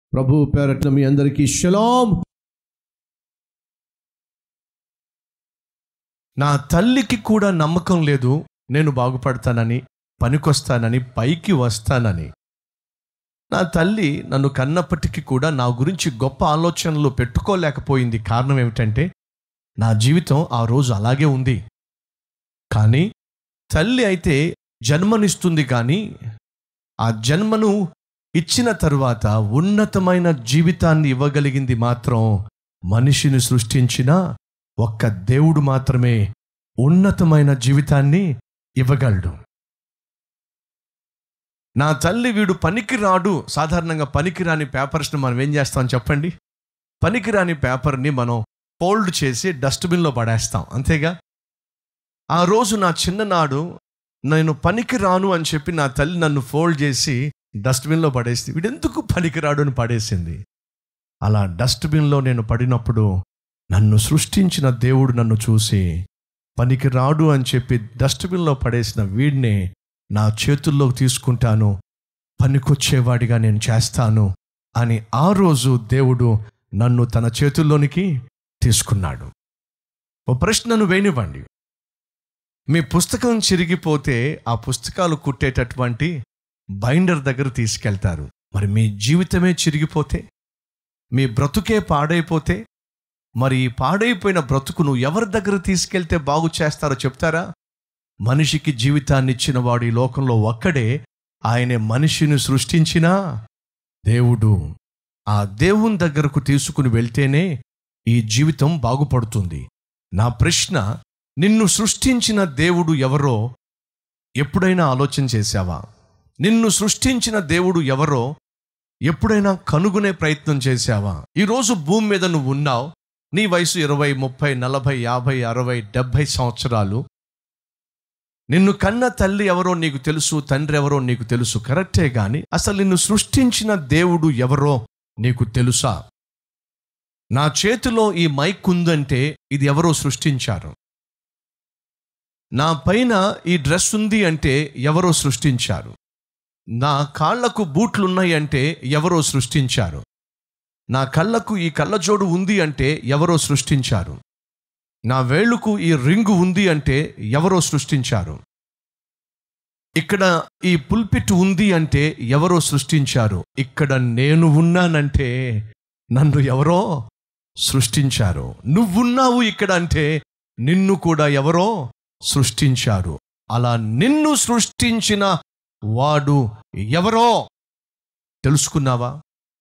ప్రభు పేరట్న మీ అందరికీ షలాం నా తల్లికి కూడా నమ్మకం లేదు నేను బాగుపడతానని పనికొస్తానని పైకి వస్తానని నా తల్లి నన్ను కన్నప్పటికీ కూడా నా గురించి గొప్ప ఆలోచనలు పెట్టుకోలేకపోయింది కారణం ఏమిటంటే నా జీవితం ఆ రోజు అలాగే ఉంది కానీ తల్లి అయితే జన్మనిస్తుంది కానీ ఆ జన్మను ఇచ్చిన తరువాత ఉన్నతమైన జీవితాన్ని ఇవ్వగలిగింది మాత్రం మనిషిని సృష్టించిన ఒక్క దేవుడు మాత్రమే ఉన్నతమైన జీవితాన్ని ఇవ్వగలడు నా తల్లి వీడు పనికిరాడు సాధారణంగా పనికిరాని పేపర్స్ని మనం ఏం చేస్తాం చెప్పండి పనికిరాని పేపర్ని మనం ఫోల్డ్ చేసి డస్ట్బిన్లో పడేస్తాం అంతేగా ఆ రోజు నా చిన్ననాడు నేను పనికి రాను అని చెప్పి నా తల్లి నన్ను ఫోల్డ్ చేసి డస్ట్బిన్లో పడేసి వీడెందుకు పనికిరాడు అని పడేసింది అలా డస్ట్బిన్లో నేను పడినప్పుడు నన్ను సృష్టించిన దేవుడు నన్ను చూసి పనికిరాడు అని చెప్పి డస్ట్బిన్లో పడేసిన వీడినే నా చేతుల్లోకి తీసుకుంటాను పనికొచ్చేవాడిగా నేను చేస్తాను అని ఆ రోజు దేవుడు నన్ను తన చేతుల్లోనికి తీసుకున్నాడు ఓ ప్రశ్నను వేయనివ్వండి మీ పుస్తకం చిరిగిపోతే ఆ పుస్తకాలు కుట్టేటటువంటి బైండర్ దగ్గర తీసుకెళ్తారు మరి మీ జీవితమే చిరిగిపోతే మీ బ్రతుకే పాడైపోతే మరి ఈ పాడైపోయిన బ్రతుకును ఎవరి దగ్గర తీసుకెళ్తే బాగు చేస్తారో చెప్తారా మనిషికి జీవితాన్ని ఇచ్చిన వాడు ఈ లోకంలో ఒక్కడే ఆయనే మనిషిని సృష్టించిన దేవుడు ఆ దేవుని దగ్గరకు తీసుకుని వెళ్తేనే ఈ జీవితం బాగుపడుతుంది నా ప్రశ్న నిన్ను సృష్టించిన దేవుడు ఎవరో ఎప్పుడైనా ఆలోచన చేశావా నిన్ను సృష్టించిన దేవుడు ఎవరో ఎప్పుడైనా కనుగొనే ప్రయత్నం చేశావా ఈరోజు భూమి మీద నువ్వు ఉన్నావు నీ వయసు ఇరవై ముప్పై నలభై యాభై అరవై డెబ్భై సంవత్సరాలు నిన్ను కన్న తల్లి ఎవరో నీకు తెలుసు తండ్రి ఎవరో నీకు తెలుసు కరెక్టే కానీ అసలు నిన్ను సృష్టించిన దేవుడు ఎవరో నీకు తెలుసా నా చేతిలో ఈ మైక్ ఉందంటే ఇది ఎవరో సృష్టించారు నా పైన ఈ డ్రెస్ ఉంది అంటే ఎవరో సృష్టించారు నా కాళ్లకు బూట్లు ఉన్నాయి అంటే ఎవరో సృష్టించారు నా కళ్ళకు ఈ కళ్ళజోడు ఉంది అంటే ఎవరో సృష్టించారు నా వేళ్లకు ఈ రింగు ఉంది అంటే ఎవరో సృష్టించారు ఇక్కడ ఈ పుల్పిట్ ఉంది అంటే ఎవరో సృష్టించారు ఇక్కడ నేను ఉన్నానంటే నన్ను ఎవరో సృష్టించారు నువ్వున్నావు ఇక్కడ అంటే నిన్ను కూడా ఎవరో సృష్టించారు అలా నిన్ను సృష్టించిన వాడు ఎవరో తెలుసుకున్నావా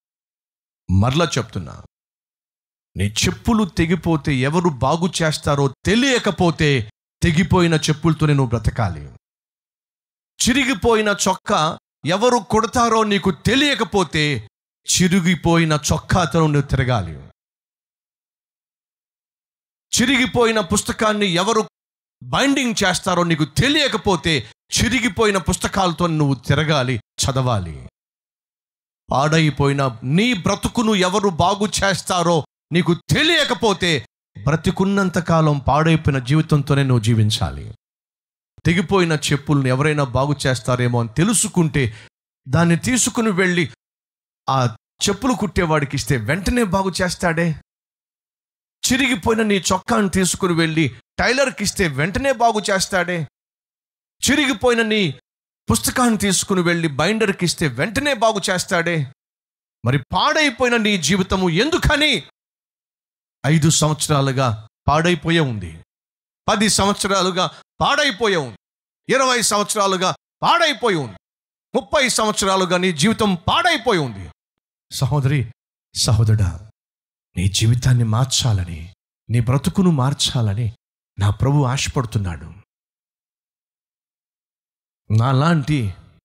మరలా చెప్తున్నా నీ చెప్పులు తెగిపోతే ఎవరు బాగు చేస్తారో తెలియకపోతే తెగిపోయిన చెప్పులతో నువ్వు బ్రతకాలి చిరిగిపోయిన చొక్కా ఎవరు కొడతారో నీకు తెలియకపోతే చిరిగిపోయిన చొక్కాతో నువ్వు తిరగాలి చిరిగిపోయిన పుస్తకాన్ని ఎవరు బైండింగ్ చేస్తారో నీకు తెలియకపోతే చిరిగిపోయిన పుస్తకాలతో నువ్వు తిరగాలి చదవాలి పాడైపోయిన నీ బ్రతుకును ఎవరు బాగు చేస్తారో నీకు తెలియకపోతే బ్రతికున్నంత కాలం పాడైపోయిన జీవితంతోనే నువ్వు జీవించాలి తెగిపోయిన చెప్పులను ఎవరైనా బాగు చేస్తారేమో అని తెలుసుకుంటే దాన్ని తీసుకుని వెళ్ళి ఆ చెప్పులు కుట్టేవాడికి ఇస్తే వెంటనే బాగు చేస్తాడే చిరిగిపోయిన నీ చొక్కాను తీసుకుని వెళ్ళి టైలర్కి ఇస్తే వెంటనే బాగు చేస్తాడే చిరిగిపోయిన నీ పుస్తకాన్ని తీసుకుని వెళ్ళి బైండర్కి ఇస్తే వెంటనే బాగు చేస్తాడే మరి పాడైపోయిన నీ జీవితము ఎందుకని ఐదు సంవత్సరాలుగా పాడైపోయే ఉంది పది సంవత్సరాలుగా పాడైపోయే ఉంది ఇరవై సంవత్సరాలుగా పాడైపోయి ఉంది ముప్పై సంవత్సరాలుగా నీ జీవితం పాడైపోయి ఉంది సహోదరి సహోదరుడా నీ జీవితాన్ని మార్చాలని నీ బ్రతుకును మార్చాలని నా ప్రభు ఆశపడుతున్నాడు నాలాంటి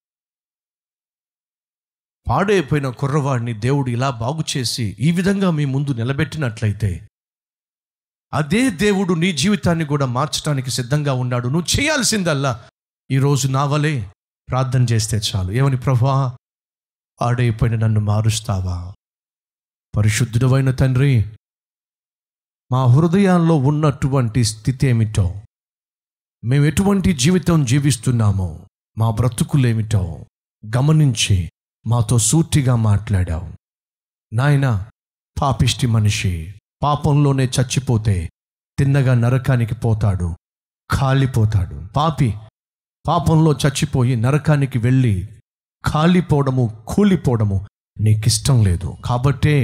పాడైపోయిన కుర్రవాడిని దేవుడు ఇలా బాగు చేసి ఈ విధంగా మీ ముందు నిలబెట్టినట్లయితే అదే దేవుడు నీ జీవితాన్ని కూడా మార్చడానికి సిద్ధంగా ఉన్నాడు నువ్వు చేయాల్సిందల్లా ఈరోజు నా వలే ప్రార్థన చేస్తే చాలు ఏమని ప్రభా పాడైపోయిన నన్ను మారుస్తావా పరిశుద్ధుడమైన తండ్రి మా హృదయాల్లో ఉన్నటువంటి స్థితి ఏమిటో మేము ఎటువంటి జీవితం జీవిస్తున్నామో మా బ్రతుకులేమిటో గమనించి మాతో సూటిగా మాట్లాడావు నాయన పాపిష్టి మనిషి పాపంలోనే చచ్చిపోతే తిన్నగా నరకానికి పోతాడు కాలిపోతాడు పాపి పాపంలో చచ్చిపోయి నరకానికి వెళ్ళి కాలిపోవడము కూలిపోవడము నీకిష్టం లేదు కాబట్టే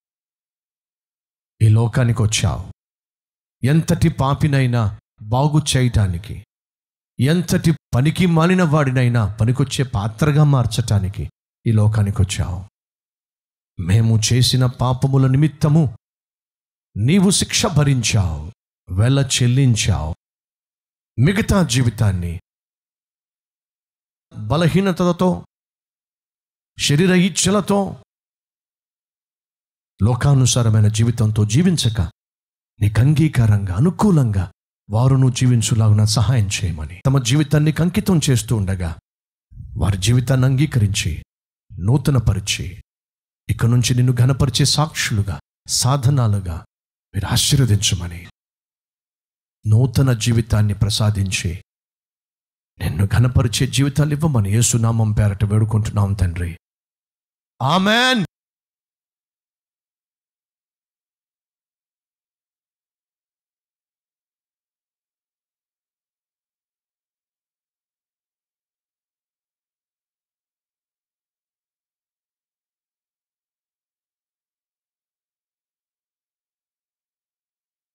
ఈ లోకానికి వచ్చావు ఎంతటి పాపినైనా బాగు చేయటానికి ఎంతటి పనికి మాలిన వాడినైనా పనికొచ్చే పాత్రగా మార్చటానికి ఈ లోకానికి వచ్చావు మేము చేసిన పాపముల నిమిత్తము నీవు శిక్ష భరించావు వెల చెల్లించావు మిగతా జీవితాన్ని బలహీనతలతో శరీర ఇచ్చలతో లోకానుసారమైన జీవితంతో జీవించక నీకు అంగీకారంగా అనుకూలంగా వారును జీవించులాగున సహాయం చేయమని తమ జీవితాన్ని అంకితం చేస్తూ ఉండగా వారి జీవితాన్ని అంగీకరించి నూతనపరిచి ఇక నుంచి నిన్ను ఘనపరిచే సాక్షులుగా సాధనాలుగా మీరు ఆశీర్వదించమని నూతన జీవితాన్ని ప్రసాదించి నిన్ను ఘనపరిచే జీవితాలు ఇవ్వమని యేసునామం పేరట వేడుకుంటున్నాం తండ్రి ఆమెన్